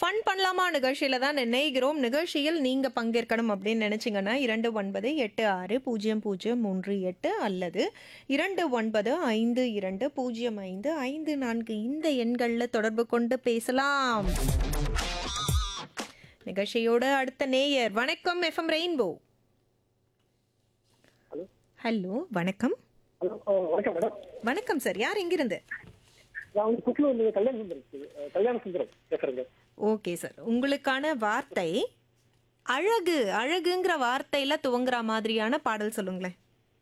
fun பண்ணலாமா நிகழ்ச்சியில தான் நினைக்கிறோம் நிகழ்ச்சியில் நீங்க பங்கேற்கணும் அப்படின்னு நினைச்சீங்கன்னா இரண்டு ஒன்பது எட்டு ஆறு பூஜ்ஜியம் பூஜ்ஜியம் மூன்று எட்டு அல்லது இரண்டு ஒன்பது ஐந்து இரண்டு பூஜ்ஜியம் ஐந்து ஐந்து நான்கு இந்த எண்களில் தொடர்பு கொண்டு பேசலாம் நிகழ்ச்சியோட அடுத்த நேயர் வணக்கம் எஃப்எம் ரெயின்போ ஹலோ ஹலோ வணக்கம் ஹலோ ஆ, வணக்கம் மேடம் வணக்கம் சார் யார் எங்கிருந்து நான் வந்து குக்கில் கல்யாண சுந்தரம் அஹ், கல்யாண சுந்தரம் பேசுறேங்க ஓகே சார் உங்களுக்கான வார்த்தை அழகு அழகுங்கிற வார்த்தையில துவங்குற மாதிரியான பாடல் சொல்லுங்களேன்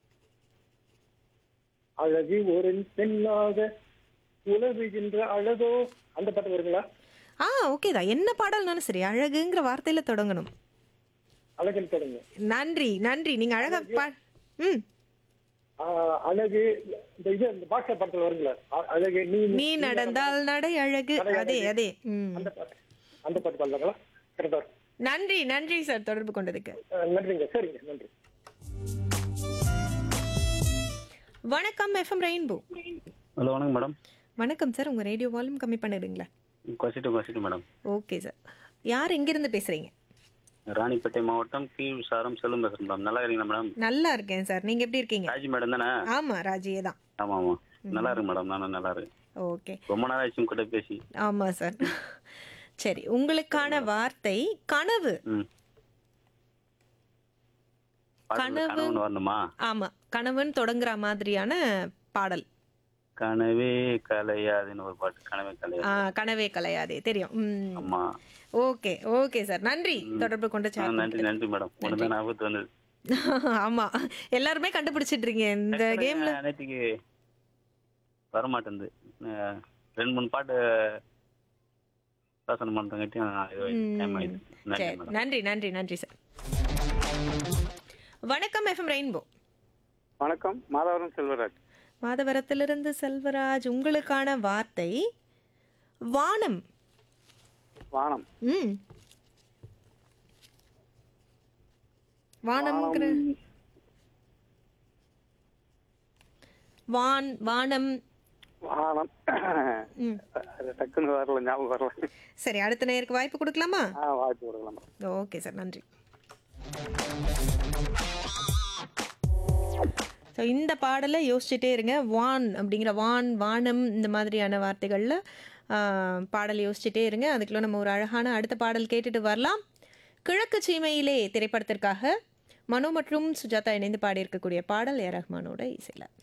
அழகு ஒரு பெண்ணாக உலவுகின்ற அழகோ அந்த பாட்டு வருங்களா ஆ ஓகே தான் என்ன பாடல்னாலும் சரி அழகுங்கிற வார்த்தையில தொடங்கணும் அழகன் தொடங்க நன்றி நன்றி நீங்க அழகா பா ம் ஆ, அழகு இந்த இது இந்த பாக்ஸர் படத்துல வருங்களா அ- அழகு நீ நீ நடந்தால் நடை அழகு அதே அதே ம் அந்த பாட்டு அந்த பாட்டு பாடலாங்களா கரெக்டா நன்றி நன்றி சார் தொடர்பு கொண்டதுக்கு நன்றிங்க சரிங்க நன்றி வணக்கம் எஃப்எம் ரெயின்போ ஹலோ வணக்கம் மேடம் வணக்கம் சார் உங்க ரேடியோ வால்யூம் கம்மி பண்ணிடுங்களா கொசிட்டு கொசிட்டு மேடம் ஓகே சார் யார் எங்கிருந்து பேசுறீங்க ராணிப்பேட்டை மாவட்டம் கீழ் சாரம் செல்லும் பேசுறேன் மேடம் நல்லா இருக்கீங்களா மேடம் நல்லா இருக்கேன் சார் நீங்க எப்படி இருக்கீங்க ராஜி மேடம் தானே ஆமா ராஜியே தான் ஆமா ஆமா நல்லா இருக்கு மேடம் நானும் நல்லா இருக்கு ஓகே ரொம்ப நாள் ஆச்சு உங்க கூட பேசி ஆமா சார் சரி உங்களுக்கான வார்த்தை கனவு ம் பாடல்ல கனவு- கனவுன்னு வரணுமா ஆமா கனவுன்னு தொடங்குற மாதிரியான பாடல் கனவே கலையாதுன்னு ஒரு பாட்டு கனவே ஆ, கலையாது கனவே கலையாதே தெரியும் ம் ஆமா ஓகே ஓகே சார் நன்றி தொடர்பு கொண்டு ஆ, chat நன்றி நன்றி மேடம் ஒன்று தான் ஞாபகத்து வந்தது ஆமா எல்லாருமே கண்டுபிடிச்சிட்டு இருக்கீங்க இந்த கேம்ல நேற்றுக்கு வர மாட்டேங்குது அஹ், ரெண்டு மூணு பாட்டு சாசனம் பண்ணுறங்காட்டியும் டைம் ஆயிடுது நன்றி சரி மேடம் நன்றி நன்றி நன்றி சார் வணக்கம் எஃப்எம் ரெயின்போ வணக்கம் மாதவரம் செல்வராஜ் மாதவரத்திலிருந்து செல்வராஜ் உங்களுக்கான வார்த்தை வானம் வானம் ம் வானம்ங்கிற வான் வானம் வானம் ம் அது டக்குன்னு வரல ஞாபகம் வரல சரி அடுத்த நேருக்கு வாய்ப்பு கொடுக்கலாமா ஆ வாய்ப்பு கொடுக்கலாம் ஓகே சார் நன்றி ஸோ இந்த பாடலை யோசிச்சுட்டே இருங்க வான் அப்படிங்கிற வான் வானம் இந்த மாதிரியான வார்த்தைகளில் பாடல் யோசிச்சுட்டே இருங்க அதுக்குள்ள நம்ம ஒரு அழகான அடுத்த பாடல் கேட்டுட்டு வரலாம் கிழக்கு சீமையிலே திரைப்படத்திற்காக மனோ மற்றும் சுஜாதா இணைந்து பாடியிருக்கக்கூடிய பாடல் ஏ ரஹ்மானோட இசையில்